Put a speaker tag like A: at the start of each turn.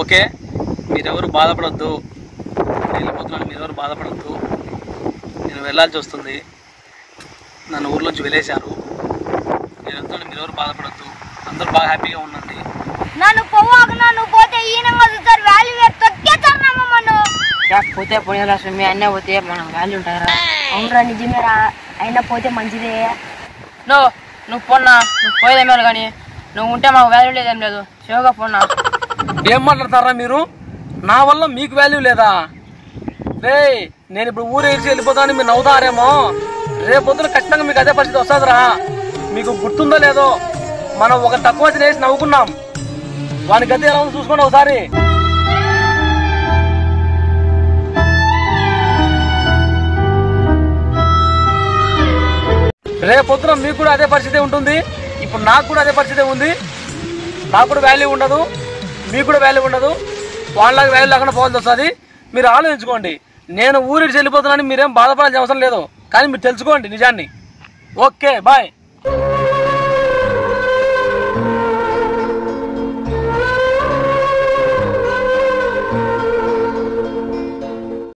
A: okay మీరెవరు బాధపడొద్దు నేను వెళ్ళిపోతున్నాను మీరెవరు బాధపడొద్దు నేను వెళ్ళాల్సి వస్తుంది నన్ను ఊర్లోంచి వెళ్ళేశారు నేను వెళ్తాను మీరెవరు బాధపడొద్దు అందరూ బాగా హ్యాపీగా ఉండండి
B: నన్ను పోవాక నన్ను పోతే ఈయన చూస్తారు వాల్యూ వేరు తొక్కేస్తారు నమ్మను
C: పోతే పోయిన స్వామి అన్నీ పోతే మనం వాల్యూ ఉంటారా
B: అవునరా నిజమేరా అయినా పోతే మంచిదే
C: నువ్వు నువ్వు పోన్నా నువ్వు పోయేదేమో కానీ నువ్వు ఉంటే మాకు వాల్యూ లేదేం లేదు శివగా పోన్నా
A: ఏం మాట్లాడతారా మీరు నా వల్ల మీకు వాల్యూ లేదా రే నేను ఇప్పుడు ఊరు వేసి వెళ్ళిపోతానని మీరు నవ్వుతారేమో రేపొద్దున ఖచ్చితంగా మీకు అదే పరిస్థితి వస్తుందిరా మీకు గుర్తుందో లేదో మనం ఒక తక్కువ వచ్చిన వేసి నవ్వుకున్నాం వాని గతి ఎలా ఉందో చూసుకోండి ఒకసారి రేపొద్దున మీకు కూడా అదే పరిస్థితి ఉంటుంది ఇప్పుడు నాకు కూడా అదే పరిస్థితి ఉంది నాకు కూడా వాల్యూ ఉండదు మీకు కూడా వాల్యూ ఉండదు వాళ్ళకి వాల్యూ లేకుండా పోవాల్సి వస్తుంది మీరు ఆలోచించుకోండి నేను ఊరికి వెళ్ళిపోతున్నానని మీరేం బాధపడాల్సిన అవసరం లేదు కానీ మీరు తెలుసుకోండి నిజాన్ని ఓకే బాయ్